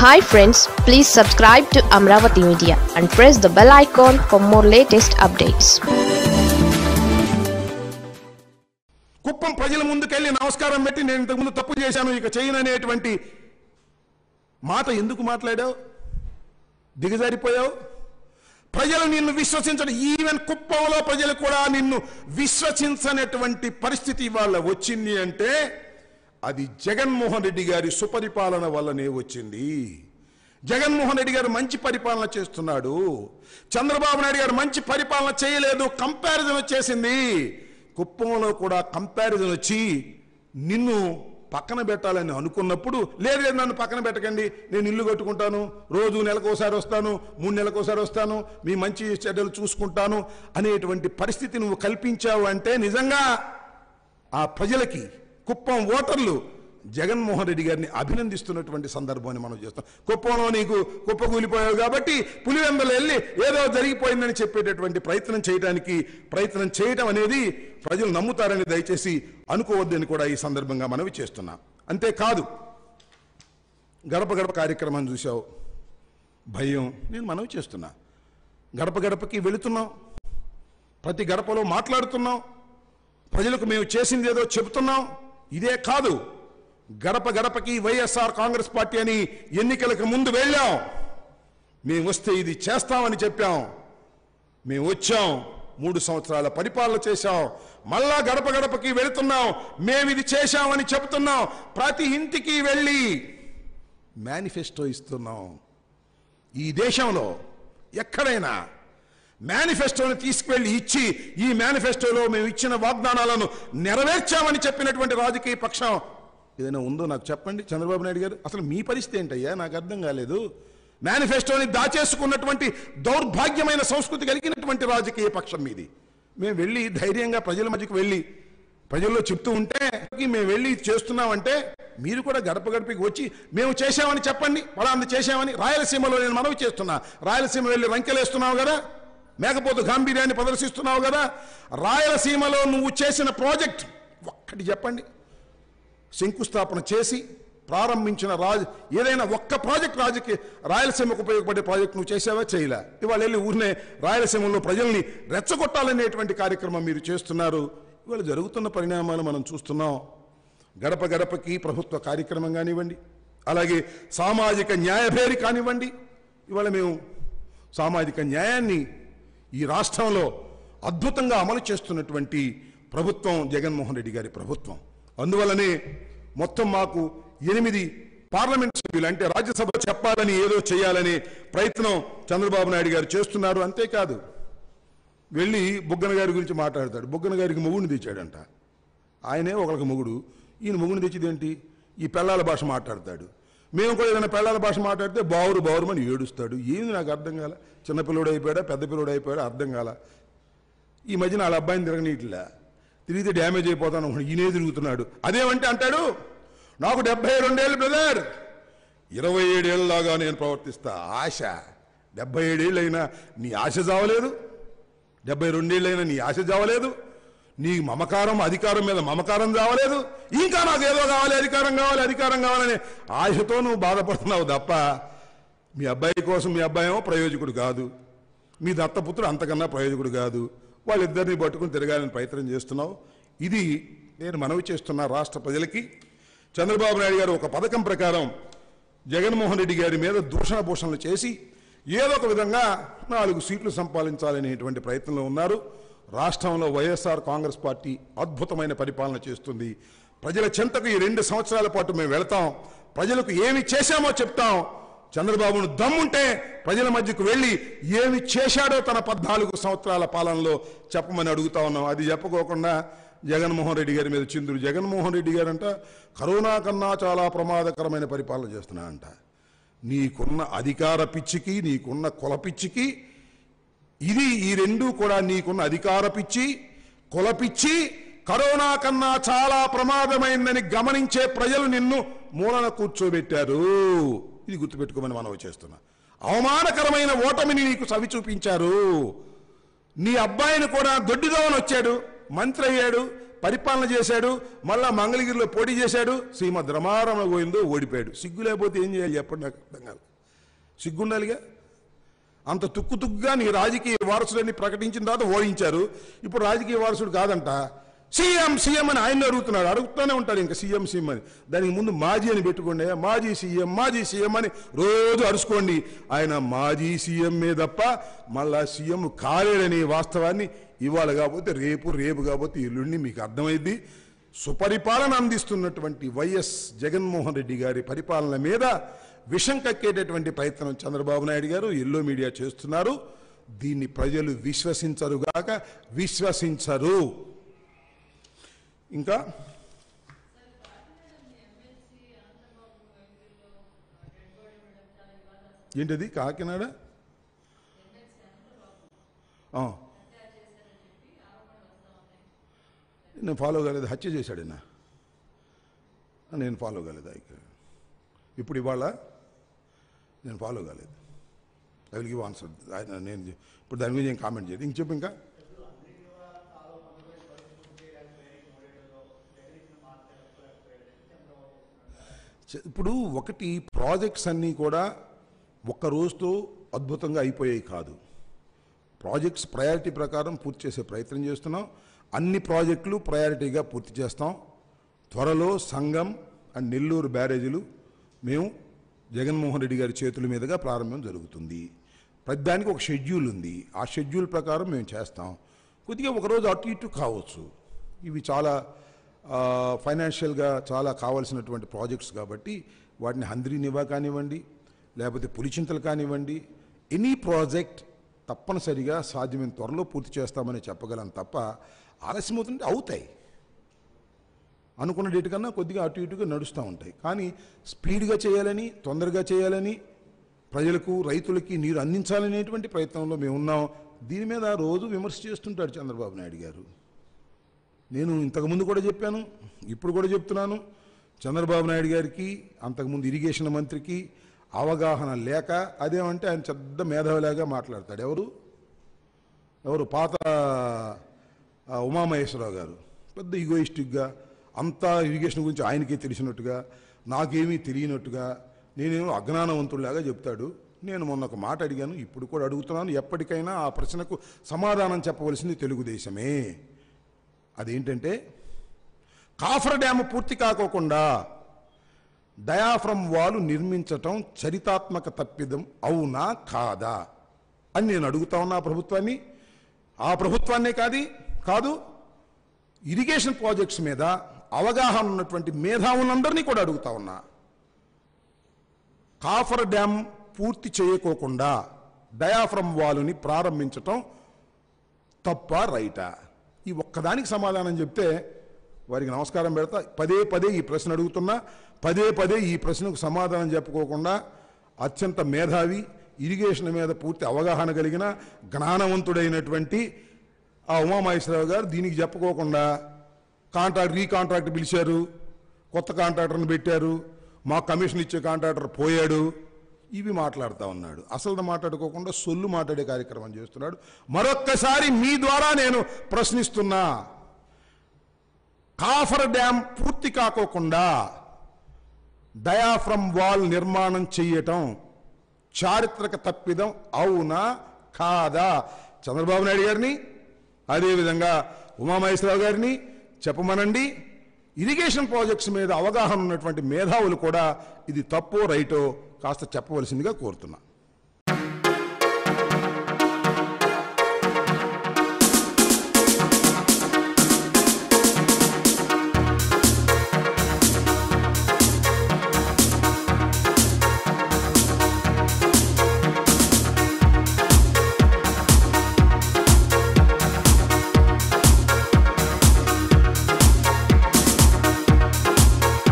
Hi friends please subscribe to Amaravati media and press the bell icon for more latest updates Kuppam ప్రజల ముందుకెళ్ళి నమస్కారం పెట్టి నేను ఇంతకుముందు తప్పు చేశాను ఇక చేయను అనేటువంటి మాట ఎందుకు మాట్లాడావు దిగజారిపోయావు ప్రజలు నిన్ను విశ్వసించడం ఈవెన్ కుప్పంలో ప్రజలు కూడా నిన్ను విశ్వసించనటువంటి పరిస్థితి ఇవాళ వచ్చింది అంటే అది జగన్మోహన్ రెడ్డి గారి సుపరిపాలన వల్లనే వచ్చింది జగన్మోహన్ రెడ్డి గారు మంచి పరిపాలన చేస్తున్నాడు చంద్రబాబు నాయుడు గారు మంచి పరిపాలన చేయలేదు కంపారిజన్ వచ్చేసింది కుప్పంలో కూడా కంపారిజన్ వచ్చి నిన్ను పక్కన పెట్టాలని అనుకున్నప్పుడు లేదు లేదు నన్ను పక్కన పెట్టకండి నేను ఇల్లు కట్టుకుంటాను రోజు నెలకోసారి వస్తాను మూడు నెలకోసారి వస్తాను మీ మంచి చెడ్డలు చూసుకుంటాను అనేటువంటి పరిస్థితి నువ్వు కల్పించావు అంటే నిజంగా ఆ ప్రజలకి కుప్పం ఓటర్లు జగన్మోహన్ రెడ్డి గారిని అభినందిస్తున్నటువంటి సందర్భాన్ని మనం చేస్తాం కుప్పంలో నీకు కుప్ప కూలిపోయావు కాబట్టి పులివెందలు వెళ్ళి ఏదో జరిగిపోయిందని చెప్పేటటువంటి ప్రయత్నం చేయడానికి ప్రయత్నం చేయటం అనేది ప్రజలు నమ్ముతారని దయచేసి అనుకోవద్దని కూడా ఈ సందర్భంగా మనవి చేస్తున్నాం అంతేకాదు గడప గడప కార్యక్రమాన్ని చూసావు భయం నేను మనవి చేస్తున్నా గడప గడపకి వెళుతున్నాం ప్రతి గడపలో మాట్లాడుతున్నాం ప్రజలకు మేము చేసింది ఏదో చెబుతున్నాం ఇదే కాదు గడప గడపకి వైఎస్ఆర్ కాంగ్రెస్ పార్టీ అని ఎన్నికలకు ముందు వెళ్ళాం మేము వస్తే ఇది చేస్తామని చెప్పాం మేము వచ్చాం మూడు సంవత్సరాల పరిపాలన చేశాం మళ్ళా గడప గడపకి వెళుతున్నాం మేము ఇది చేశామని చెబుతున్నాం ప్రతి ఇంటికి వెళ్ళి మేనిఫెస్టో ఇస్తున్నాం ఈ దేశంలో ఎక్కడైనా మేనిఫెస్టోని తీసుకువెళ్ళి ఇచ్చి ఈ మేనిఫెస్టోలో మేము ఇచ్చిన వాగ్దానాలను నెరవేర్చామని చెప్పినటువంటి రాజకీయ పక్షం ఏదైనా ఉందో నాకు చెప్పండి చంద్రబాబు నాయుడు గారు అసలు మీ పరిస్థితి ఏంటయ్యా నాకు అర్థం కాలేదు మేనిఫెస్టోని దాచేసుకున్నటువంటి దౌర్భాగ్యమైన సంస్కృతి కలిగినటువంటి రాజకీయ పక్షం మీది మేము వెళ్ళి ధైర్యంగా ప్రజల మధ్యకు వెళ్ళి ప్రజల్లో చెప్తూ ఉంటే మేము వెళ్ళి ఇది చేస్తున్నామంటే మీరు కూడా గడప గడపకి వచ్చి మేము చేశామని చెప్పండి పలాంది చేశామని రాయలసీమలో నేను మనవి చేస్తున్నా రాయలసీమ వెళ్ళి రంకెలేస్తున్నావు కదా మేకపోతు గాంభీర్యాన్ని ప్రదర్శిస్తున్నావు కదా రాయలసీమలో నువ్వు చేసిన ప్రాజెక్ట్ ఒక్కటి చెప్పండి శంకుస్థాపన చేసి ప్రారంభించిన రాజు ఏదైనా ఒక్క ప్రాజెక్ట్ రాజకీయ రాయలసీమకు ఉపయోగపడే ప్రాజెక్ట్ నువ్వు చేసావా చేయలే ఇవాళ వెళ్ళి ఊరినే రాయలసీమలో ప్రజల్ని రెచ్చగొట్టాలనేటువంటి కార్యక్రమం మీరు చేస్తున్నారు ఇవాళ జరుగుతున్న పరిణామాలు మనం చూస్తున్నాం గడప గడపకి ప్రభుత్వ కార్యక్రమం కానివ్వండి అలాగే సామాజిక న్యాయభేరి కానివ్వండి ఇవాళ మేము సామాజిక న్యాయాన్ని ఈ రాష్ట్రంలో అద్భుతంగా అమలు చేస్తున్నటువంటి ప్రభుత్వం జగన్మోహన్ రెడ్డి గారి ప్రభుత్వం అందువల్లనే మొత్తం మాకు ఎనిమిది పార్లమెంట్ సభ్యులు అంటే రాజ్యసభ చెప్పాలని ఏదో చేయాలని ప్రయత్నం చంద్రబాబు నాయుడు గారు చేస్తున్నారు అంతేకాదు వెళ్ళి బుగ్గన గారి గురించి మాట్లాడతాడు బుగ్గన గారికి మొగుడిని తెచ్చాడంట ఆయనే ఒకరికి మొగుడు ఈయన మొగుడిని తెచ్చిదేంటి ఈ పెళ్ళాల భాష మాట్లాడతాడు మేము కూడా ఏదైనా పెళ్ళాల భాష మాట్లాడితే బావురు బావురుమని ఏడుస్తాడు ఏంది నాకు అర్థం కాల చిన్నపిల్లడు అయిపోయాడా పెద్ద పిల్లడు అయిపోయాడా అర్థం కాల ఈ మధ్యన వాళ్ళ అబ్బాయిని తిరగనీట్లా తిరిగితే డ్యామేజ్ అయిపోతాను అనుకున్నాడు. ఈయనే తిరుగుతున్నాడు అదేమంటే అంటాడు నాకు డెబ్బై రెండేళ్ళు బ్రదర్ ఇరవై ఏడేళ్ళలాగా నేను ప్రవర్తిస్తా ఆశ డెబ్బై ఏడేళ్ళైనా నీ ఆశ చావలేదు డెబ్బై రెండేళ్ళైనా నీ ఆశ చావలేదు నీ మమకారం అధికారం మీద మమకారం చావలేదు ఇంకా నాకు ఏదో కావాలి అధికారం కావాలి అధికారం కావాలనే ఆశతో నువ్వు బాధపడుతున్నావు తప్ప మీ అబ్బాయి కోసం మీ అబ్బాయి ఏమో ప్రయోజకుడు కాదు మీ దత్తపుత్రుడు అంతకన్నా ప్రయోజకుడు కాదు వాళ్ళిద్దరిని పట్టుకుని తిరగాలని ప్రయత్నం చేస్తున్నావు ఇది నేను మనవి చేస్తున్న రాష్ట్ర ప్రజలకి చంద్రబాబు నాయుడు గారు ఒక పథకం ప్రకారం జగన్మోహన్ రెడ్డి గారి మీద దూషణ భూషణలు చేసి ఏదో ఒక విధంగా నాలుగు సీట్లు సంపాదించాలనేటువంటి ప్రయత్నంలో ఉన్నారు రాష్ట్రంలో వైఎస్ఆర్ కాంగ్రెస్ పార్టీ అద్భుతమైన పరిపాలన చేస్తుంది ప్రజల చెంతకు ఈ రెండు సంవత్సరాల పాటు మేము వెళతాం ప్రజలకు ఏమి చేశామో చెప్తాం చంద్రబాబును దమ్ముంటే ప్రజల మధ్యకు వెళ్ళి ఏమి చేశాడో తన పద్నాలుగు సంవత్సరాల పాలనలో చెప్పమని అడుగుతా ఉన్నాం అది చెప్పుకోకుండా జగన్మోహన్ రెడ్డి గారి మీద చిందులు జగన్మోహన్ రెడ్డి గారంట కరోనా కన్నా చాలా ప్రమాదకరమైన పరిపాలన చేస్తున్నాడంట నీకున్న అధికార పిచ్చికి నీకున్న కుల పిచ్చికి ఇది ఈ రెండు కూడా నీకున్న అధికార పిచ్చి కుల పిచ్చి కరోనా కన్నా చాలా ప్రమాదమైందని గమనించే ప్రజలు నిన్ను మూలన కూర్చోబెట్టారు ఇది గుర్తుపెట్టుకోమని మనం చేస్తున్నా అవమానకరమైన ఓటమిని నీకు సవి చూపించారు నీ అబ్బాయిని కూడా దొడ్డిదోవని వచ్చాడు మంత్రి అయ్యాడు పరిపాలన చేశాడు మళ్ళా మంగళగిరిలో పోటీ చేశాడు శ్రీమద్ రమారమ గోవిందో ఓడిపోయాడు సిగ్గు లేకపోతే ఏం చేయాలి చెప్పండి నాకు అర్థం కాదు సిగ్గుండాలిగా అంత తుక్కు తుక్కుగా నీ రాజకీయ వారసుడని ప్రకటించిన తర్వాత ఓడించారు ఇప్పుడు రాజకీయ వారసుడు కాదంట సీఎం సీఎం అని ఆయన అడుగుతున్నాడు అడుగుతూనే ఉంటాడు ఇంకా సీఎం సీఎం అని దానికి ముందు మాజీ అని పెట్టుకోండి మాజీ సీఎం మాజీ సీఎం అని రోజు అరుచుకోండి ఆయన మాజీ సీఎంఏ తప్ప మళ్ళా సీఎం కాలేడనే వాస్తవాన్ని ఇవాళ కాకపోతే రేపు రేపు కాకపోతే ఎల్లుండి మీకు అర్థమైంది సుపరిపాలన అందిస్తున్నటువంటి వైఎస్ జగన్మోహన్ రెడ్డి గారి పరిపాలన మీద విషం కక్కేటటువంటి ప్రయత్నం చంద్రబాబు నాయుడు గారు ఎల్లో మీడియా చేస్తున్నారు దీన్ని ప్రజలు విశ్వసించరుగాక విశ్వసించరు ఇంకా ఏంటది కాకినాడ ఆ. నేను ఫాలో కాలేదు హత్య చేశాడు ఆయన నేను ఫాలో కాలేదు ఇక ఇప్పుడు ఇవాళ నేను ఫాలో కాలేదు ఐ విల్ గివ్ ఆన్సర్ ఆయన నేను ఇప్పుడు దాని గురించి ఏం కామెంట్ చేయదు ఇంక చెప్పు ఇంకా చ- ఇప్పుడు ఒకటి ప్రాజెక్ట్స్ అన్నీ కూడా ఒక్క రోజుతో అద్భుతంగా అయిపోయాయి కాదు ప్రాజెక్ట్స్ ప్రయారిటీ ప్రకారం పూర్తి చేసే ప్రయత్నం చేస్తున్నాం అన్ని ప్రాజెక్టులు ప్రయారిటీగా పూర్తి చేస్తాం త్వరలో సంగం అండ్ నెల్లూరు బ్యారేజీలు మేము జగన్మోహన్ రెడ్డి గారి చేతుల మీదుగా ప్రారంభం జరుగుతుంది ప్రతిదానికి ఒక షెడ్యూల్ ఉంది ఆ షెడ్యూల్ ప్రకారం మేము చేస్తాం కొద్దిగా ఒకరోజు అటు ఇటు కావచ్చు ఇవి చాలా ఫైనాన్షియల్గా చాలా కావాల్సినటువంటి ప్రాజెక్ట్స్ కాబట్టి వాటిని హంద్రీ నివా కానివ్వండి లేకపోతే పులిచింతలు కానివ్వండి ఎనీ ప్రాజెక్ట్ తప్పనిసరిగా సాధ్యమైన త్వరలో పూర్తి చేస్తామని చెప్పగలను తప్ప ఆలస్యం అవుతుంటే అవుతాయి అనుకున్న డేట్ కన్నా కొద్దిగా అటు ఇటుగా నడుస్తూ ఉంటాయి కానీ స్పీడ్గా చేయాలని తొందరగా చేయాలని ప్రజలకు రైతులకి నీరు అందించాలనేటువంటి ప్రయత్నంలో మేము ఉన్నాం దీని మీద రోజు విమర్శ చేస్తుంటాడు చంద్రబాబు నాయుడు గారు నేను ఇంతకుముందు కూడా చెప్పాను ఇప్పుడు కూడా చెప్తున్నాను చంద్రబాబు నాయుడు గారికి అంతకుముందు ఇరిగేషన్ మంత్రికి అవగాహన లేక అదేమంటే ఆయన పెద్ద మేధావిలాగా మాట్లాడతాడు ఎవరు ఎవరు పాత ఆ, ఉమామహేశ్వరరావు గారు పెద్ద ఈగోయిస్టిక్గా అంతా ఇరిగేషన్ గురించి ఆయనకే తెలిసినట్టుగా నాకేమీ తెలియనట్టుగా నేనేమో అజ్ఞానవంతుడిలాగా చెప్తాడు నేను మొన్న ఒక మాట అడిగాను ఇప్పుడు కూడా అడుగుతున్నాను ఎప్పటికైనా ఆ ప్రశ్నకు సమాధానం చెప్పవలసింది తెలుగుదేశమే అదేంటంటే కాఫర్ డ్యామ్ పూర్తి కాకోకుండా డయాఫ్రమ్ వాలు నిర్మించటం చరితాత్మక తప్పిదం అవునా కాదా అని నేను అడుగుతా ఉన్నా ఆ ప్రభుత్వాన్ని ఆ ప్రభుత్వాన్నే కాదు కాదు ఇరిగేషన్ ప్రాజెక్ట్స్ మీద అవగాహన ఉన్నటువంటి మేధావులందరినీ కూడా అడుగుతా ఉన్నా కాఫర్ డ్యామ్ పూర్తి చేయకోకుండా డయాఫ్రమ్ వాలుని ప్రారంభించటం తప్ప రైటా ఈ ఒక్కదానికి సమాధానం చెప్తే వారికి నమస్కారం పెడతా పదే పదే ఈ ప్రశ్న అడుగుతున్నా పదే పదే ఈ ప్రశ్నకు సమాధానం చెప్పుకోకుండా అత్యంత మేధావి ఇరిగేషన్ మీద పూర్తి అవగాహన కలిగిన జ్ఞానవంతుడైనటువంటి ఆ ఉమామహేశ్వరరావు గారు దీనికి చెప్పుకోకుండా కాంట్రాక్ట్ రీకాంట్రాక్ట్ పిలిచారు కొత్త కాంట్రాక్టర్ని పెట్టారు మా కమిషన్ ఇచ్చే కాంట్రాక్టర్ పోయాడు ఇవి మాట్లాడుతూ ఉన్నాడు అసలు మాట్లాడుకోకుండా సొల్లు మాట్లాడే కార్యక్రమం చేస్తున్నాడు మరొక్కసారి మీ ద్వారా నేను ప్రశ్నిస్తున్నా కాఫర్ డ్యామ్ పూర్తి కాకోకుండా డయాఫ్రమ్ వాల్ నిర్మాణం చెయ్యటం చారిత్రక తప్పిదం అవునా కాదా చంద్రబాబు నాయుడు గారిని అదేవిధంగా ఉమామహేశ్వరరావు గారిని చెప్పమనండి ఇరిగేషన్ ప్రాజెక్ట్స్ మీద అవగాహన ఉన్నటువంటి మేధావులు కూడా ఇది తప్పో రైటో కాస్త చెప్పవలసిందిగా కోరుతున్నా